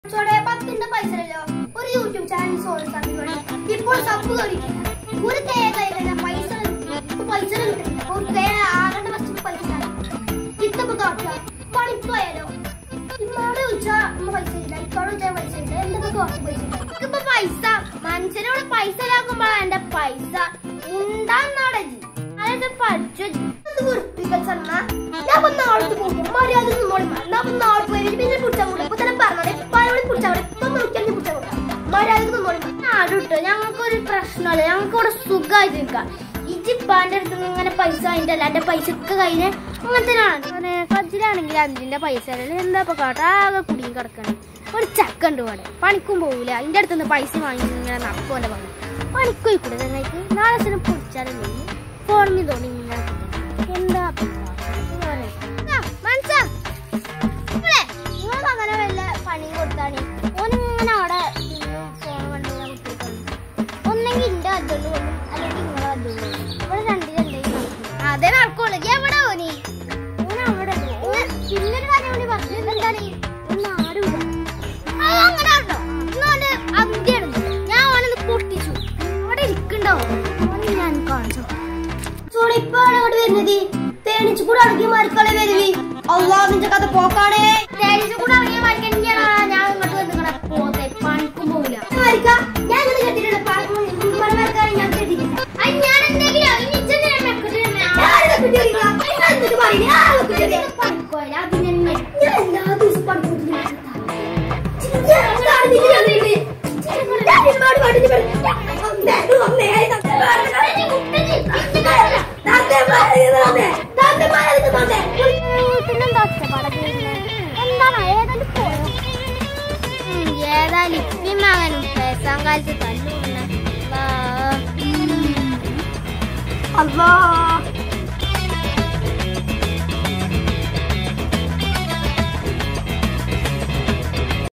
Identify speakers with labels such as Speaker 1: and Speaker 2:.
Speaker 1: ചോടെ പത്തിന്റെ പൈസ അല്ലോ ഒരു യൂട്യൂബ് ചാനൽ സോൾ സാധിക്കണം ഇപ്പോൾ സബ് കയറിയിട്ടില്ല ഒരു തേങ്ങ കഴിഞ്ഞാൽ പൈസ ഇപ്പൊ പൈസ കിട്ടുന്നില്ല ഒരു തേങ്ങ ആകേണ്ട വസ്തു പൈസ ഇത്തപ്പോ കാട്ടുക പണിപ്പോയാലോ ഇമ്മോട് ചോദിച്ചാ അമ്മ പൈസ ഇല്ല ഇപ്പോഴും ചോദിച്ചാൽ പൈസ ഇല്ല എന്തൊക്കെ കുറച്ച് പൈസ ഇല്ല ഇപ്പൊ പൈസ മനുഷ്യനോട് പൈസ ഇല്ലാക്കുമ്പോഴാണ് എന്റെ പൈസ ഉണ്ടാന്നാടെ അതായത് പഠിച്ചു വൃത്തികൾ സണ്ണ ഞാൻ ഇപ്പൊ നാളത്ത് പോകും മര്യാദ നിന്നോളി ഞാൻ ഇപ്പൊ നാളെ പോയി പിന്നെ പിടിച്ചാൽ കൂടെ ഇപ്പൊ തന്നെ പറഞ്ഞത് പഴവളി പിടിച്ചാൽ കൂടെ ഇപ്പൊ നോക്കിയാൽ പിടിച്ചാൽ കൂടെ മര്യാദ നിന്നോളി നാടുട്ടോ ഞങ്ങൾക്കൊരു പ്രശ്നമല്ല ഞങ്ങൾക്ക് ഇവിടെ സുഖമായിട്ട് നിൽക്കാം ഇജിപ്പാന്റെ അടുത്ത് നിന്ന് ഇങ്ങനെ പൈസ അതിന്റെ അല്ല എന്റെ പൈസ ഒക്കെ കഴിഞ്ഞ് അങ്ങനത്തെ കജിലാണെങ്കിൽ അഞ്ചിന്റെ പൈസ എന്താ ഇപ്പൊ കാട്ടാ ആകെ കുടുങ്ങി കിടക്കണം ഒരു ചക്ക ഉണ്ട് ഇവിടെ പണിക്കും പോകൂല അതിന്റെ അടുത്ത് നിന്ന് പൈസ വാങ്ങി ഇങ്ങനെ നടക്കുമല്ലോ പണി പണിക്കോയി കൂടെ നിങ്ങൾക്ക് നാളെ ദിവസം പൊടിച്ചാലല്ലേ ഫോണിൽ തോന്നി ഇങ്ങനെ കുത്തുന്നത്. എന്താ ഇപ്പൊ ഇത് പറയുന്നത്? ആ, മനസ്സാ ഇവിടെ നിങ്ങൾക്ക് അങ്ങനെ വല്ല പണിയും കൊടുത്താണ് ഓനിങ്ങനെ അവിടെ ഇരുന്ന് ഫോൺ കണ്ട് ഇങ്ങനെ കുത്തിയിട്ടുണ്ട്. ഒന്നെങ്കിൽ ഇന്റെ ഹസ്ബൻഡ് കൊണ്ടും അല്ലെങ്കിൽ നിങ്ങളെ ഹസ്ബൻഡ് കൊണ്ടും ഇവിടെ രണ്ടിലെന്തെങ്കിലും അതെ നടക്കുള്ളൂ എവിടെ ഓനി ഓന് അവിടെ ഉണ്ട്. ഓൻ പിന്നൊരു കാര്യം കൂടി പറഞ്ഞു എന്താണ് ഒന്ന് ആരുമില്ല ആ, അങ്ങനെ ആണോ ഇന്നോന്റെ അന്ത്യാണ് ഞാൻ ഓനൊന്ന് പൊട്ടിച്ചു അവിടെ ഇരിക്കണ്ടോ ഓനെ ഞാൻ കാണിച്ചു ചോടെ ഇപ്പാണ് അവിടെ വരുന്നത് തേണിച്ചു കൂടെ അടങ്ങി മരിക്കളെ വരുവി അള്ളാ നിന്റെ കഥ പോക്കാണേ തേണിച്ചു കൂടെ അടങ്ങി മരിക്കണിക്കാണ് ഞാൻ ഇങ്ങോട്ട് വന്നിക്കണ പോത്തെ പണിക്കും പോകില്ല ഞാൻ ഇങ്ങനെ കെട്ടിട്ടുണ്ട് മരം വരക്കാണ് ഞാൻ കെട്ടിട്ടില്ല അത് ഞാൻ എന്തെങ്കിലും ഇനി ഇജ്ജെന്നെ പണിക്കോയില്ല അതിനെ ഞാൻ എല്ലാ ദിവസവും പണിക്കൂട്ടി ഏതായാലും ഇപ്പിയും മകനും പേസാൻ കാലത്ത് തല്ലുകൊണ്ട അല്ലാ